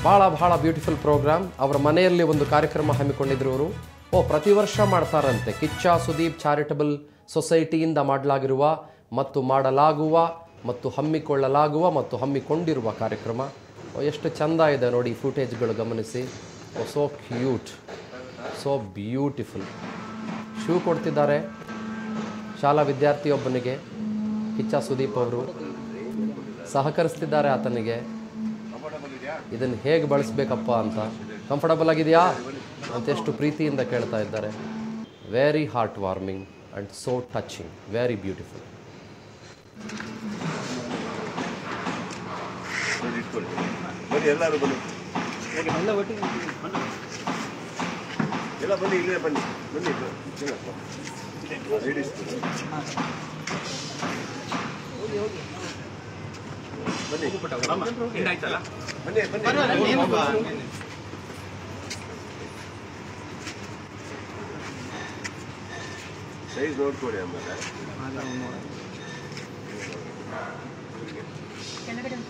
ಭಾಳ ಭಾಳ beautiful program ಅವರ ಮನೆಯಲ್ಲಿ ಒಂದು ಕಾರ್ಯಕ್ರಮ ಹಮ್ಮಿಕೊಂಡಿದ್ರು ಅವರು ಓ ಪ್ರತಿ ವರ್ಷ ಮಾಡ್ತಾರಂತೆ ಕಿಚ್ಚ ಸುದೀಪ್ ಚಾರಿಟಬಲ್ ಸೊಸೈಟಿಯಿಂದ ಮಾಡಲಾಗಿರುವ ಮತ್ತು ಮಾಡಲಾಗುವ ಮತ್ತು ಹಮ್ಮಿಕೊಳ್ಳಲಾಗುವ ಮತ್ತು ಹಮ್ಮಿಕೊಂಡಿರುವ ಕಾರ್ಯಕ್ರಮ ಓ, ಎಷ್ಟು ಚಂದ ಇದೆ ನೋಡಿ ಫುಟೇಜ್ಗಳು ಗಮನಿಸಿ oh so cute so beautiful shoe ಕೊಡ್ತಿದ್ದಾರೆ ಶಾಲಾ ವಿದ್ಯಾರ್ಥಿಯೊಬ್ಬನಿಗೆ ಕಿಚ್ಚ ಸುದೀಪ್ ಅವರು ಸಹಕರಿಸ್ತಿದ್ದಾರೆ ಆತನಿಗೆ ಇದನ್ನು ಹೇಗೆ ಬಳಸಬೇಕಪ್ಪ ಅಂತ ಕಂಫರ್ಟಬಲ್ ಆಗಿದೆಯಾ ಅಂತ ಎಷ್ಟು ಪ್ರೀತಿಯಿಂದ ಕೇಳ್ತಾ ಇದ್ದಾರೆ very heart warming and so touching very beautiful ನೋಡಿ ಇಟ್ಕೊಳ್ಳಿ ಬನ್ನಿ ಎಲ್ಲರೂ ಬನ್ನಿ ಎಲ್ಲ ಬನ್ನಿ ಇಲ್ಲೇ ಬನ್ನಿ ಬನ್ನಿ ಚಿನ್ನಪ್ಪ ಲೇಡೀಸ್ ಬನ್ನಿ ಬನ್ನಿ ಬನ್ನಿ ಸೈಜ್ ನೋಡ್ಕೊಳ್ಳಿ ಆಮೇಲೆ